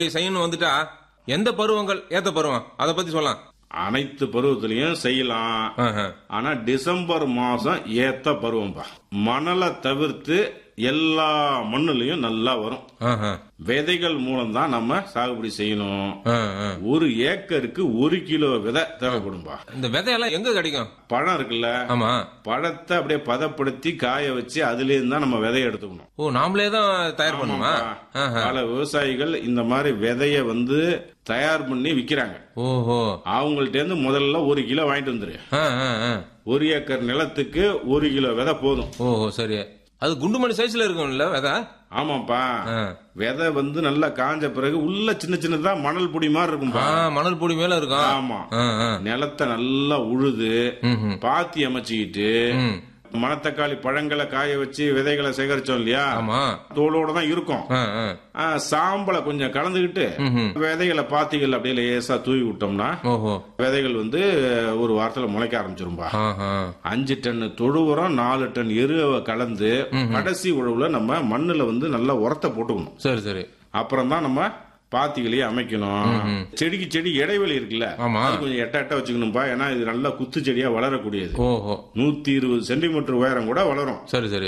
செய்யணும் வந்துட்டா எந்த பருவங்கள் ஏத்த பருவம் அத பத்தி சொல்லலாம் அனைத்து பருவத்திலையும் செய்யலாம் ஆஹா. ஆனா டிசம்பர் மாசம் ஏத்த பருவம்பா மணலை தவிர்த்து எல்லா மண்ணுலயும் நல்லா வரும் ஆஹா. விதைகள் மூலம் தான் நம்ம சாகுபடி செய்யணும் ஆ, ஆ. ஒரு ஏக்கருக்கு ஒரு கிலோ விதை தேவைப்படும்பா இந்த விதையெல்லாம் எங்க கிடைக்கும் பழம் இருக்குல்ல ஆமா பழத்தை அப்படியே பதப்படுத்தி காய வச்சு அதுல இருந்து தான் நம்ம விதைய எடுத்துக்கணும் ஓ நாமளே தான் தயார் பண்ணுமா ஆஹா. பல விவசாயிகள் இந்த மாதிரி விதைய வந்து தயார் பண்ணி விக்கிறாங்க ஓஹோ அவங்கள்ட்ட இருந்து முதல்ல ஒரு கிலோ வாங்கிட்டு வந்துரு ஆ, ஆ, ஆ. ஒரு ஏக்கர் நிலத்துக்கு ஒரு கிலோ விதை போதும் ஓஹோ சரி அது குண்டுமணி சைஸ்ல இருக்கும்ல விதை ஆமாப்பா ஆ. விதை வந்து நல்லா காஞ்ச பிறகு உள்ள சின்ன சின்னதா மணல் பொடி மாதிரி ஆ, இருக்கும்பா மணல் பொடி மேல இருக்கும் ஆமா ஆ, ஆ. நிலத்தை நல்லா உழுது ம்ஹும். பாத்தி அமைச்சுக்கிட்டு ம். மணத்தக்காளி பழங்களை காய வச்சு விதைகளை சேகரிச்சோம் இல்லையா ஆமா தோலோட தான் இருக்கும் ஆ, ஆ. ஆ, சாம்பலை கொஞ்சம் கலந்துக்கிட்டு ம்ஹும். விதைகளை பாத்திகள் அப்படியே லேசா தூவி விட்டோம்னா ஓஹோ விதைகள் வந்து ஒரு வாரத்துல முளைக்க ஆரம்பிச்சிரும்பா ஆஹா. அஞ்சு டன் தொழு உரம் நாலு டன் எருவை கலந்து கடைசி உழவுல நம்ம மண்ணுல வந்து நல்லா உரத்தை போட்டுக்கணும் சரி சரி அப்புறம் தான் நம்ம பாத்திகளையே அமைக்கணும் செடிக்கு செடி இடைவெளி இருக்குல்ல ஆமா. அது கொஞ்சம் எட்ட எட்ட வச்சுக்கணும்பா ஏன்னா இது நல்லா குத்து செடியா வளரக்கூடியது ஓஹோ நூத்தி இருபது சென்டிமீட்டர் உயரம் கூட வளரும் சரி சரி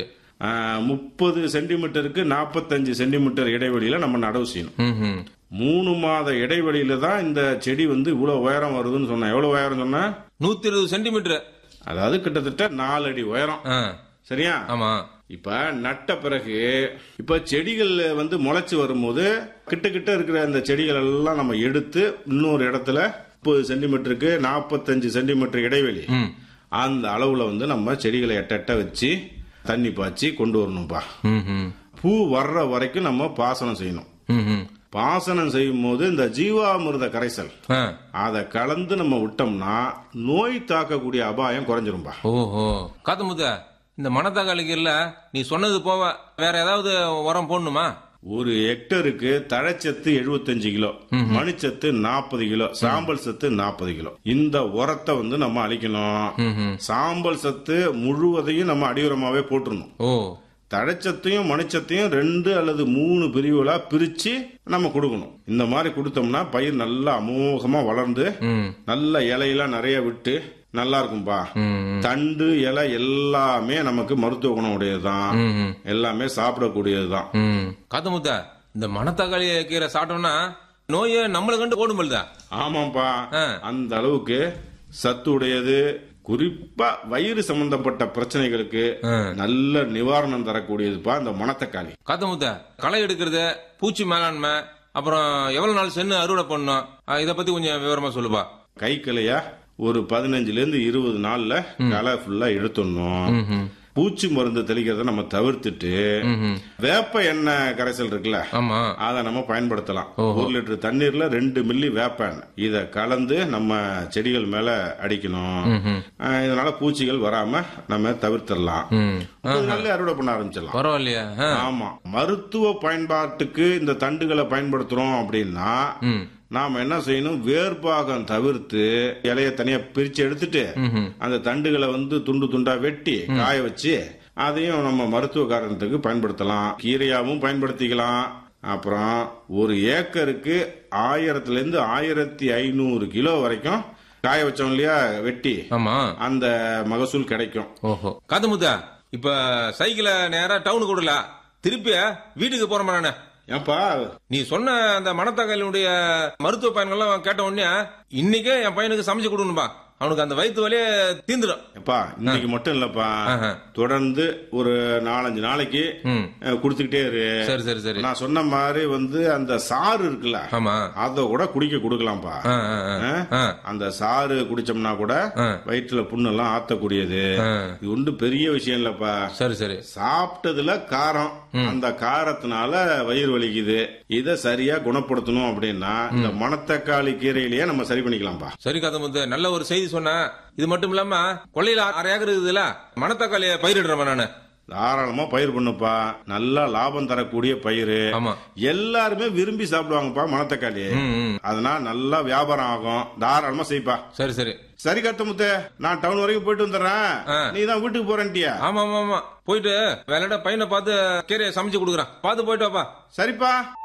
முப்பது சென்டிமீட்டருக்கு நாற்பத்தஞ்சு சென்டிமீட்டர் இடைவெளியில நம்ம நடவு செய்யணும் ம்ஹும். மூணு மாத இடைவெளியில தான் இந்த செடி வந்து இவ்வளவு உயரம் வருதுன்னு சொன்னேன் எவ்வளவு உயரம் சொன்ன நூத்தி இருபது சென்டிமீட்டர் அதாவது கிட்டத்தட்ட நாலு அடி உயரம் ஆ, சரியா ஆமா இப்ப நட்ட பிறகு இப்ப செடிகள் வந்து முளைச்சு வரும்போது கிட்ட கிட்ட இருக்கிற அந்த செடிகள் எல்லாம் நம்ம எடுத்து இன்னொரு இடத்துல முப்பது சென்டிமீட்டருக்கு நாற்பத்தஞ்சு சென்டிமீட்டர் இடைவெளி ம். அந்த அளவுல வந்து நம்ம செடிகளை எட்ட எட்ட வச்சு தண்ணி பாய்ச்சி கொண்டு வரணும்பா ம்ஹும். பூ வர்ற வரைக்கும் நம்ம பாசனம் செய்யணும் ம்ஹும். பாசனம் செய்யும் போது இந்த ஜீவாமிர்த கரைசல் ஆ. அதை கலந்து நம்ம விட்டோம்னா நோய் தாக்கக்கூடிய அபாயம் குறைஞ்சிரும்பா ஓஹோ காத்தமுத்த இந்த மணத்தக்காளிக்கு இல்ல நீ சொன்னது போவ வேற ஏதாவது உரம் போடணுமா ஒரு ஹெக்டருக்கு தழைச்சத்து 75 கிலோ மணிச்சத்து நாற்பது கிலோ சாம்பல் சத்து நாற்பது கிலோ இந்த உரத்தை வந்து நம்ம அழிக்கணும் ம்ஹும். சாம்பல் சத்து முழுவதையும் நம்ம அடியுரமாவே போட்டுறணும் ஓ தழைச்சத்தையும் மணிச்சத்தையும் ரெண்டு அல்லது மூணு பிரிவுகளா பிரிச்சு நம்ம கொடுக்கணும் இந்த மாதிரி கொடுத்தோம்னா பயிர் நல்லா அமோகமா வளர்ந்து ம் நல்ல இலையெல்லாம் நிறைய விட்டு நல்லா இருக்கும்பா ம் தண்டு இலை எல்லாமே நமக்கு மருத்துவ குணம் உடையதுதான் ம் எல்லாமே சாப்பிடக்கூடியதுதான் ம் காத்தமுத்த இந்த மணத்தக்காளி கீரை சாப்பிட்டோம்னா நோயை நம்மளை கண்டு ஓடுமில்ல ஆமாப்பா ஆ. அந்த அளவுக்கு சத்து உடையது குறிப்பா வயிறு சம்பந்தப்பட்ட பிரச்சனைகளுக்கு ஆ. நல்ல நிவாரணம் தரக்கூடியதுப்பா இந்த மணத்தக்காளி காத்தமுத்த களை எடுக்கிறது பூச்சி மேலாண்மை அப்புறம் எவ்வளவு நாள் சென்னு அறுவடை பண்ணணும் ஆ, இத பத்தி கொஞ்சம் விவரமா சொல்லுப்பா கை கிளையா ஒரு பதினஞ்சுல இருந்து இருபது நாள்ல களை ஃபுல்லா எடுத்துடணும் ம்ஹும். பூச்சி மருந்து தெளிக்கிறத நம்ம தவிர்த்துட்டு ம்ஹும். வேப்ப எண்ணெய் கரைசல் இருக்குல்ல ஆமா அதை நம்ம பயன்படுத்தலாம் ஒரு லிட்டர் தண்ணீர்ல ரெண்டு மில்லி வேப்ப எண்ணெய் இத கலந்து நம்ம செடிகள் மேல அடிக்கணும் ம்ஹும். ஆஹ் இதனால பூச்சிகள் வராம நம்ம தவிர்த்திடலாம் ம் முப்பது நாள்ல அறுவடை பண்ண ஆரம்பிச்சிடலாம் பரவாயில்லையா ஆ. ஆமா மருத்துவ பயன்பாட்டுக்கு இந்த தண்டுகளை பயன்படுத்துறோம் அப்படின்னா ம் நாம என்ன செய்யணும் வேர்பாகம் தவிர்த்து இலைய தனியா பிரிச்சு எடுத்துட்டு ம்ஹும். அந்த தண்டுகளை வந்து துண்டு துண்டா வெட்டி காய வச்சு அதையும் நம்ம மருத்துவ காரணத்துக்கு பயன்படுத்தலாம் கீரையாவும் பயன்படுத்திக்கலாம் அப்புறம் ஒரு ஏக்கருக்கு ஆயிரத்துல இருந்து ஆயிரத்தி ஐநூறு கிலோ வரைக்கும் காய வச்சோம் இல்லையா வெட்டி ஆமா அந்த மகசூல் கிடைக்கும் ஓஹோ காத்தமுத்தா இப்ப சைக்கிள நேரா டவுனுக்கு விடல திருப்பி வீட்டுக்கு போறேன் நானு ஏன்பா நீ சொன்ன அந்த மணத்தக்காளியுடைய மருத்துவ பயன்கள்லாம் கேட்ட உடனே இன்னைக்கே என் பையனுக்கு சமைச்சு கொடுக்கணும்பா அவனுக்கு அந்த வயிற்று வலியே தீந்துடும் எப்பா இன்னைக்கு மட்டும் இல்லப்பா ஆஹா. தொடர்ந்து ஒரு நாலஞ்சு நாளைக்கு ம் அஹ், கொடுத்துக்கிட்டே இரு சரி சரி சரி நான் சொன்ன மாதிரி வந்து அந்த சாறு இருக்குல்ல ஆமா அத கூட குடிக்க கொடுக்கலாம்ப்பா ஆ, ஆ, ஆ. அஹ், ஆ. அந்த சாறு குடிச்சோம்னா கூட ஆ. வயிற்றுல புண்ணெல்லாம் ஆத்தக்கூடியது ஆ. இது ஒன்றும் பெரிய விஷயம் இல்லப்பா சரி சரி சாப்பிட்டதுல காரம் அந்த காரத்தினால வயிறு வலிக்குது இத சரியா குணப்படுத்தணும் அப்படின்னா இந்த மணத்தக்காளி கீரையிலேயே நம்ம சரி பண்ணிக்கலாம்ப்பா சரி காத்தமுத்து நல்ல ஒரு செய்தி சொன்ன இது மட்டும் இல்லாம கொள்ளையில அரை ஏக்கர் இருக்குதுல்ல மணத்தக்காளிய பயிரிடுறேன் நானு தாராளமா பயிர் பண்ணுப்பா நல்லா லாபம் தரக்கூடிய பயிர் ஆமா எல்லாருமே விரும்பி சாப்பிடுவாங்கப்பா மணத்தக்காளி ம், ம். அதனால நல்லா வியாபாரம் ஆகும் தாராளமா செய்ப்பா சரி சரி சரி கத்தமுத்து நான் டவுன் வரைக்கும் போயிட்டு வந்துடுறேன் ஆ. நீ தான் வீட்டுக்கு போறேன்ட்டியா ஆமா ஆமா ஆமா போயிட்டு வேலையிட பையனை பார்த்து கீரையை சமைச்சு கொடுக்குறான் பார்த்து போயிட்டு வாப்பா சரிப்பா